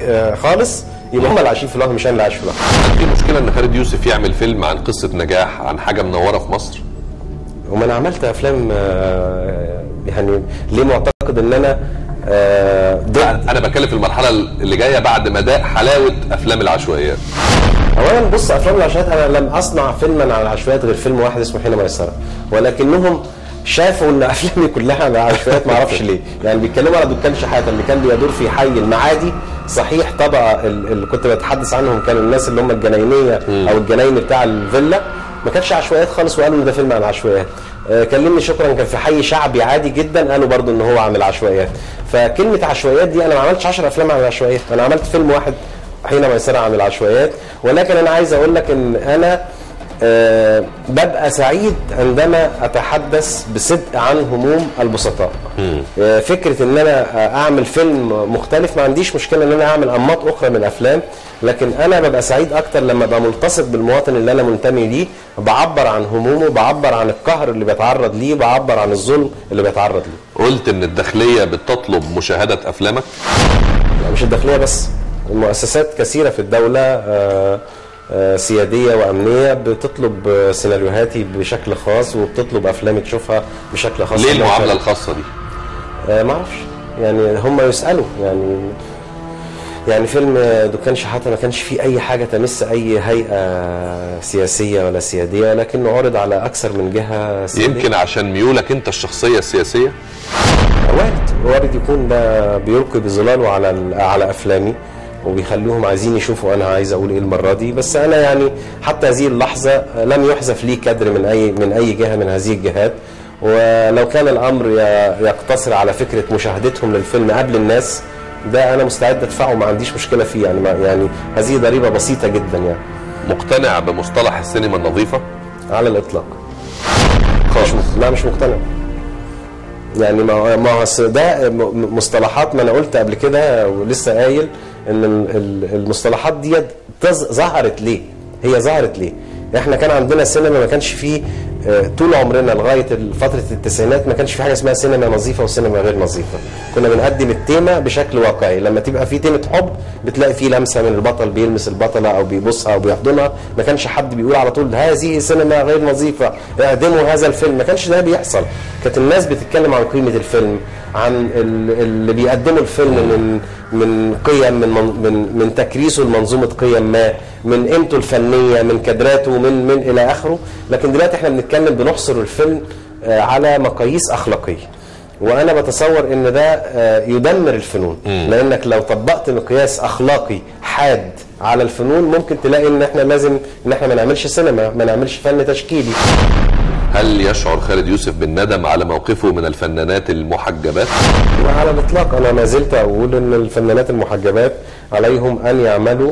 آه، خالص يبقى هم اللي عايشين في الوهم مش انا اللي عايش في الوهم هل في مشكله ان خالد يوسف يعمل فيلم عن قصه نجاح عن حاجه منوره في مصر وما انا عملت افلام آه، يعني ليه معتقد ان انا آه، ضد انا بتكلم في المرحله اللي جايه بعد مداء حلاوه افلام العشوائيات اولا بص افلام العشوائيات انا لم اصنع فيلما عن العشوائيات غير فيلم واحد اسمه حين ميسره ولكنهم شافوا ان افلامي كلها عن العشوائيات ما اعرفش ليه يعني بيتكلموا على دكان شحاته اللي كان بيدور في حي المعادي صحيح طبقه ال- اللي كنت بتحدث عنهم كانوا الناس اللي هم الجناينيه او الجناين بتاع الفيلا ما كانتش عشوائيات خالص وقالوا ان ده فيلم عن العشوائيات آه، كلمني شكرا كان في حي شعبي عادي جدا قالوا برضو ان هو عن العشوائيات فكلمه عشوائيات دي انا ما عملتش 10 افلام عن العشوائيات انا عملت فيلم واحد حين ميسره عن العشوائيات ولكن انا عايز اقول لك ان انا آه، ببقى سعيد عندما اتحدث بصدق عن هموم البسطاء آه، فكره ان انا آه، اعمل فيلم مختلف ما عنديش مشكله ان انا اعمل انماط اخرى من الافلام لكن انا ببقى سعيد اكتر لما ابقى ملتصق بالمواطن اللي انا منتمي ليه بعبر عن همومه بعبر عن القهر اللي بيتعرض ليه بعبر عن الظلم اللي بيتعرض ليه قلت ان الداخليه بتطلب مشاهده افلامك لا، مش الداخليه بس المؤسسات كثيره في الدوله آه، آه، سياديه وامنيه بتطلب آه، سيناريوهاتي بشكل خاص وبتطلب افلامي تشوفها بشكل خاص ليه المعامله الخاصه دي آه، ما اعرفش يعني هم يسالوا يعني يعني فيلم دكان شحاته ما كانش فيه اي حاجه تمس اي هيئه سياسيه ولا سياديه ولكنه عرض على اكثر من جهه سياديه يمكن عشان ميولك انت الشخصيه السياسيه وارد وارد يكون ده بيلقي بظلاله على ال- على افلامي وبيخلوهم عايزين يشوفوا انا عايز اقول ايه المره دي بس انا يعني حتى هذه اللحظه لم يحذف لي كادر من اي من اي جهه من هذه الجهات ولو كان الامر ي- يقتصر على فكره مشاهدتهم للفيلم قبل الناس ده انا مستعد ادفعه ما عنديش مشكله فيه يعني ما يعني هذه ضريبه بسيطه جدا يعني مقتنع بمصطلح السينما النظيفه على الاطلاق مش م- لا مش مقتنع يعني ما ما هو أصل ده م- مصطلحات ما انا قلت قبل كده ولسه قايل ان ال- ال- المصطلحات ديت تز- ظهرت ليه؟ هي ظهرت ليه؟ احنا كان عندنا سينما ما كانش فيه آه، طول عمرنا لغايه فتره التسعينات ما كانش في حاجه اسمها سينما نظيفه وسينما غير نظيفه كنا بنقدم التيمه بشكل واقعي لما تبقى في تيمه حب بتلاقي في لمسه من البطل بيلمس البطله او بيبصها او بيحضنها ما كانش حد بيقول على طول هذه سينما غير نظيفه اعدموا هذا الفيلم ما كانش ده بيحصل كانت الناس بتتكلم عن قيمه الفيلم عن ال- اللي بيقدموا الفيلم من من قيم من من من, من تكريسه لمنظومه قيم ما من قيمته الفنيه من كادراته من من الى اخره لكن دلوقتي احنا بنتكلم بنحصر الفيلم آه، على مقاييس اخلاقيه وانا بتصور ان ده آه، يدمر الفنون لانك لو طبقت مقياس اخلاقي حاد على الفنون ممكن تلاقي ان احنا لازم ان احنا ما نعملش سينما ما نعملش فن تشكيلي هل يشعر خالد يوسف بالندم على موقفه من الفنانات المحجبات وعلى الاطلاق انا ما زلت اقول ان الفنانات المحجبات عليهم ان يعملوا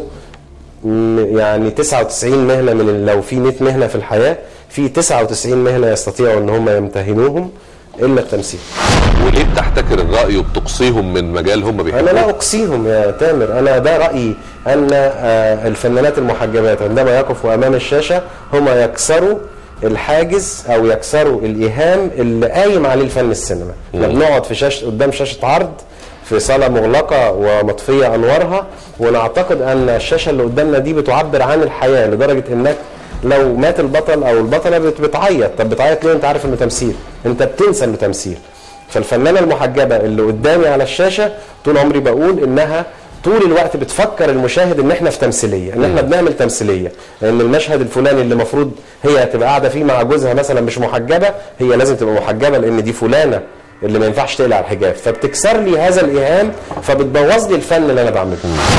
م- يعني 99 مهنه من ال- لو في 100 مهنه في الحياه في 99 مهنه يستطيعوا ان هم يمتهنوهم الا التمثيل. وليه بتحتكر الراي وبتقصيهم من مجال هم انا لا بيحبوه اقصيهم يا تامر انا ده رايي ان آه، الفنانات المحجبات عندما يقفوا امام الشاشه هم يكسروا الحاجز او يكسروا الايهام اللي قايم عليه الفن السينما احنا بنقعد في شاشه قدام شاشه عرض في صاله مغلقه ومطفيه انوارها ونعتقد ان الشاشه اللي قدامنا دي بتعبر عن الحياه لدرجه انك لو مات البطل او البطله بت- بتعيط طب بتعيط ليه انت عارف انه تمثيل انت بتنسى انه تمثيل فالفنانه المحجبه اللي قدامي على الشاشه طول عمري بقول انها طول الوقت بتفكر المشاهد ان احنا في تمثيليه ان احنا بنعمل تمثيليه لان المشهد الفلاني اللي المفروض هي تبقى قاعده فيه مع جوزها مثلا مش محجبه هي لازم تبقى محجبه لان دي فلانه اللي ما ينفعش تقلع الحجاب فبتكسر لي هذا الايهام فبتبوظ لي الفن اللي انا بعمله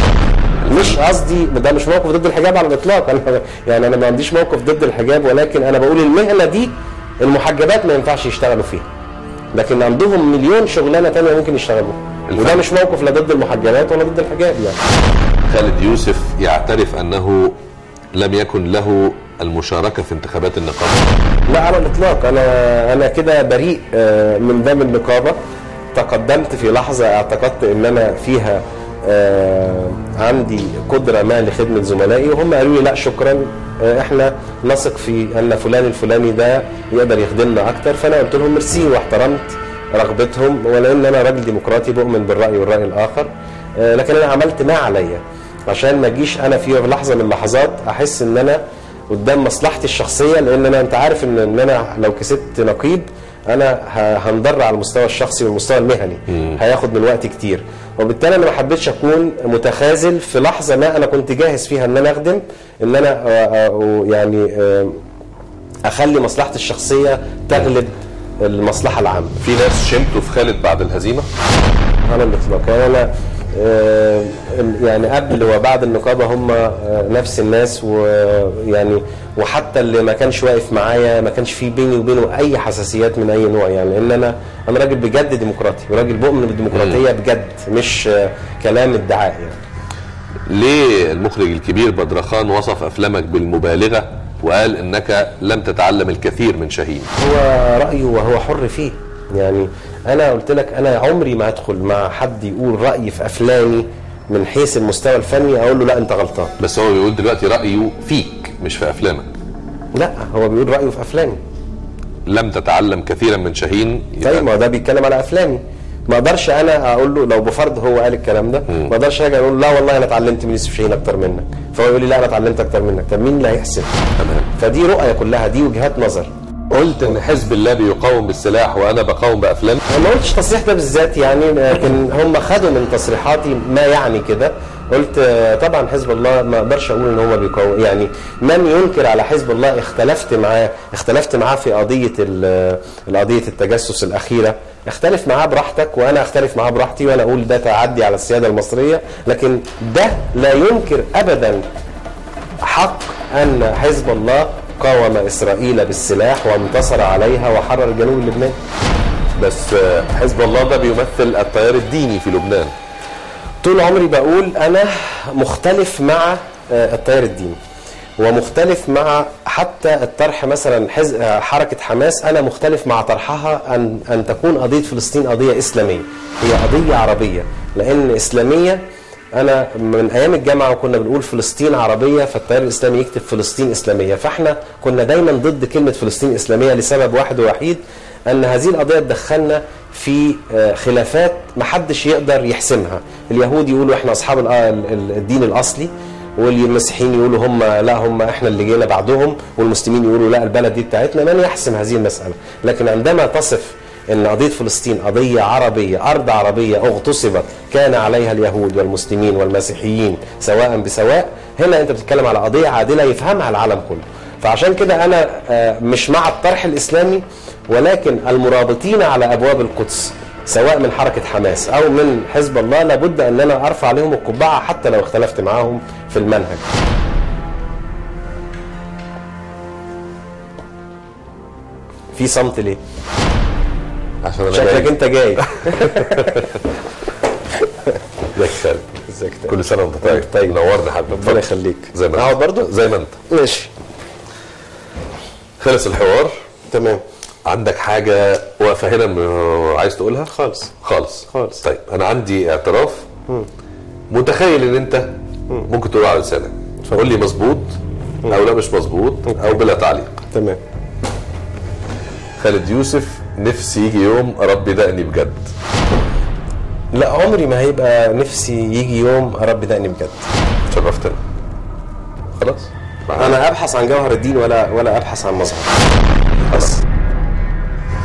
مش قصدي ده مش موقف ضد الحجاب على الاطلاق انا يعني انا ما عنديش موقف ضد الحجاب ولكن انا بقول المهنه دي المحجبات ما ينفعش يشتغلوا فيها لكن عندهم مليون شغلانه تانية ممكن يشتغلوها الفن. وده مش موقف لا ضد المحجبات ولا ضد الحجاب يعني خالد يوسف يعترف انه لم يكن له المشاركه في انتخابات النقابه لا على الاطلاق انا انا كده بريء آه، من باب النقابه تقدمت في لحظه اعتقدت ان انا فيها آه، عندي قدره ما لخدمه زملائي وهم قالوا لي لا شكرا آه، احنا نثق في ان فلان الفلاني ده يقدر يخدمنا اكتر فانا قلت لهم ميرسي واحترمت رغبتهم ولان انا راجل ديمقراطي بؤمن بالراي والراي الاخر آه، لكن انا عملت ما عليا عشان ما اجيش انا في لحظه من اللحظات احس ان انا قدام مصلحتي الشخصيه لان انا انت عارف ان ان انا لو كسبت نقيب انا ه- هنضر على المستوى الشخصي والمستوى المهني هياخد من وقتي كتير وبالتالي انا ما حبيتش اكون متخاذل في لحظه ما انا كنت جاهز فيها ان انا اخدم ان انا آه، آه، يعني آه، اخلي مصلحتي الشخصيه تغلب المصلحه العامه في ناس شمتوا في خالد بعد الهزيمه على الاطلاق يعني انا آه، يعني قبل وبعد النقابه هم آه، نفس الناس ويعني وحتى اللي ما كانش واقف معايا ما كانش في بيني وبينه اي حساسيات من اي نوع يعني لان انا انا راجل بجد ديمقراطي وراجل بؤمن بالديمقراطيه بجد مش آه، كلام ادعاء يعني ليه المخرج الكبير بدرخان وصف افلامك بالمبالغه وقال انك لم تتعلم الكثير من شاهين هو رايه وهو حر فيه يعني انا قلت لك انا عمري ما ادخل مع حد يقول رايي في افلامي من حيث المستوى الفني اقول له لا انت غلطان بس هو بيقول دلوقتي رايه فيك مش في افلامك لا هو بيقول رايه في افلامي لم تتعلم كثيرا من شاهين يبقى طيب ما هو ده بيتكلم على افلامي ما اقدرش انا اقول له لو بفرض هو قال الكلام ده ما اقدرش اجي اقول له لا والله انا اتعلمت من يوسف شاهين اكتر منك فهو يقول لي لا انا اتعلمت اكتر منك طب مين اللي هيحسب تمام. فدي رؤيه كلها دي وجهات نظر قلت ان حزب الله بيقاوم بالسلاح وانا بقاوم بافلام انا ما قلتش التصريح ده بالذات يعني لكن هم خدوا من تصريحاتي ما يعني كده قلت آه، طبعا حزب الله ما اقدرش اقول ان هم بيقاوم يعني من ينكر على حزب الله اختلفت معاه اختلفت معاه في قضيه ال- القضيه التجسس الاخيره اختلف معاه براحتك وانا اختلف معاه براحتي وانا اقول ده تعدي على السياده المصريه لكن ده لا ينكر ابدا حق ان حزب الله قاوم اسرائيل بالسلاح وانتصر عليها وحرر الجنوب اللبناني بس آه، حزب الله ده بيمثل التيار الديني في لبنان طول عمري بقول انا مختلف مع آه، التيار الديني ومختلف مع حتى الطرح مثلا حز... آه، حركه حماس انا مختلف مع طرحها ان ان تكون قضيه فلسطين قضيه اسلاميه هي قضيه عربيه لان اسلاميه انا من ايام الجامعه وكنا بنقول فلسطين عربيه فالتيار الاسلامي يكتب فلسطين اسلاميه فاحنا كنا دايما ضد كلمه فلسطين اسلاميه لسبب واحد ووحيد ان هذه القضيه تدخلنا في آه، خلافات محدش يقدر يحسمها اليهود يقولوا احنا اصحاب ال- ال- الدين الاصلي والمسيحيين يقولوا هم لا هم احنا اللي جينا بعدهم والمسلمين يقولوا لا البلد دي بتاعتنا من يحسم هذه المساله لكن عندما تصف ان قضيه فلسطين قضيه عربيه ارض عربيه اغتصبت كان عليها اليهود والمسلمين والمسيحيين سواء بسواء هنا انت بتتكلم على قضيه عادله يفهمها العالم كله فعشان كده انا آه، مش مع الطرح الاسلامي ولكن المرابطين على ابواب القدس سواء من حركه حماس او من حزب الله لابد ان انا ارفع عليهم القبعه حتى لو اختلفت معاهم في المنهج في صمت ليه؟ عشان انا شكلك جاي انت جاي ازيك يا خالد ازيك تاني؟ كل سنه وانت طيب طيب. نورنا حبيبي ربنا يخليك زي ما اقعد انت برضو زي ما انت ماشي خلص الحوار تمام عندك حاجه واقفه هنا م- عايز تقولها خالص خالص خالص. طيب انا عندي اعتراف متخيل ان انت ممكن تقول على لسانك قول لي مظبوط او لا مش مظبوط او بلا تعليق تمام خالد يوسف نفسي يجي يوم اربي دقني بجد لا عمري ما هيبقى نفسي يجي يوم اربي دقني بجد شرفتنا خلاص انا ابحث عن جوهر الدين ولا ولا ابحث عن مظهر بس